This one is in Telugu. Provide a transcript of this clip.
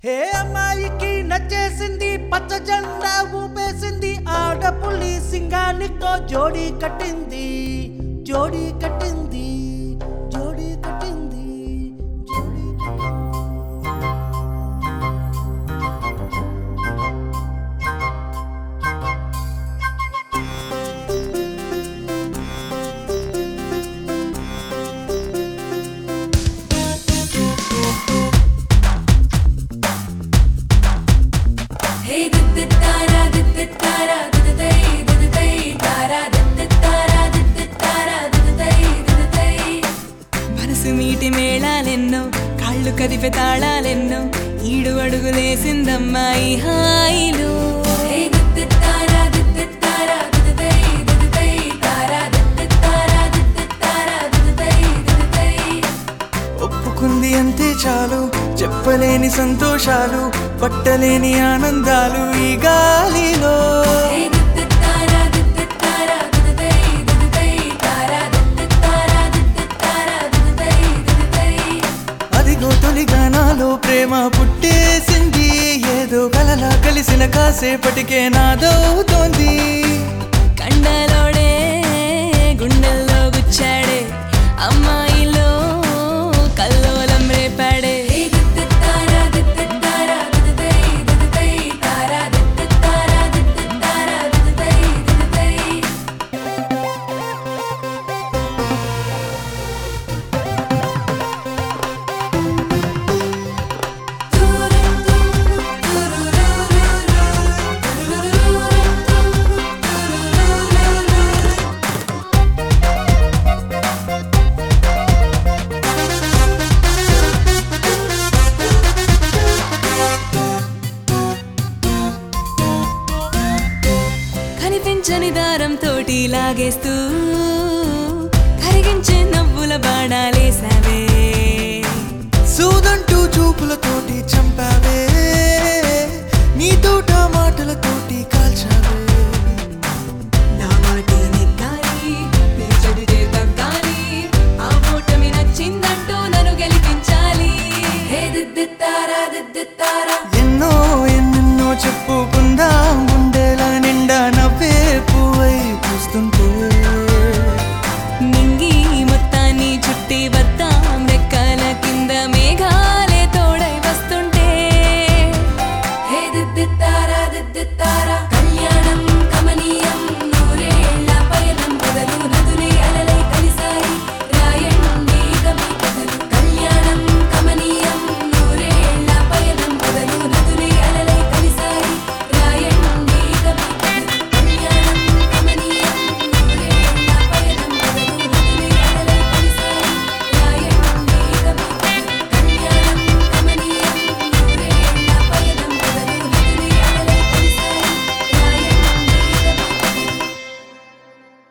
హే అమ్మాయికి నచ్చేసింది పచ్చ జెండా ఊపేసింది ఆడపుల్లి సింగానికో జోడీ కట్టింది జోడీ కట్టింది జోడీ కట్టింది జోడీ కట్టింది Hey, dit dit tara, dit dit tara, dit dit hey, dit dit hey, tara, dit dit tara, dit dit tara, dit dit hey, dit dit hey. మనసు మీటి మేళాలెన్నో కాళ్ళు కదిపే తాళాలెన్నో ఈడు అడుగులేసిందమ్మాయి హాయిలో Hey, dit dit tara, dit dit tara, dit dit hey, dit dit hey, tara, dit dit tara, dit dit tara, dit dit hey, dit dit hey. ఒప్పుకుంది అంతే చాలు చెప్పలేని సంతోషాలు పట్టలేని ఆనందాలు ఈ గాలిలో Hey, dit dit tara, dit dit tara, dit dit hey, dit dit hey, tara, dit dit tara, dit dit tara, dit dit hey, dit dit hey. అదిగో తొలిగా నాలో ప్రేమ పుట్టేసింది ఏదో కలలా కలిసిన కాసేపటికే నాదవుతోంది కండలోడే గుండెల్లో గుచ్చాడే అమ్మాయిలో కల్లోలం రేపాడే Hey, dit dit tara, dit dit tara, dit dit hey, dit dit hey, tara, dit dit tara, dit dit tara, dit dit hey, dit dit hey. కనిపించని దారం తోటి లాగేస్తూ కరిగించే నవ్వుల బాణాలేసావే సూదంటూ చూపులతోటి చంపావే నీ తోట మాటలతోటి కాల్చావే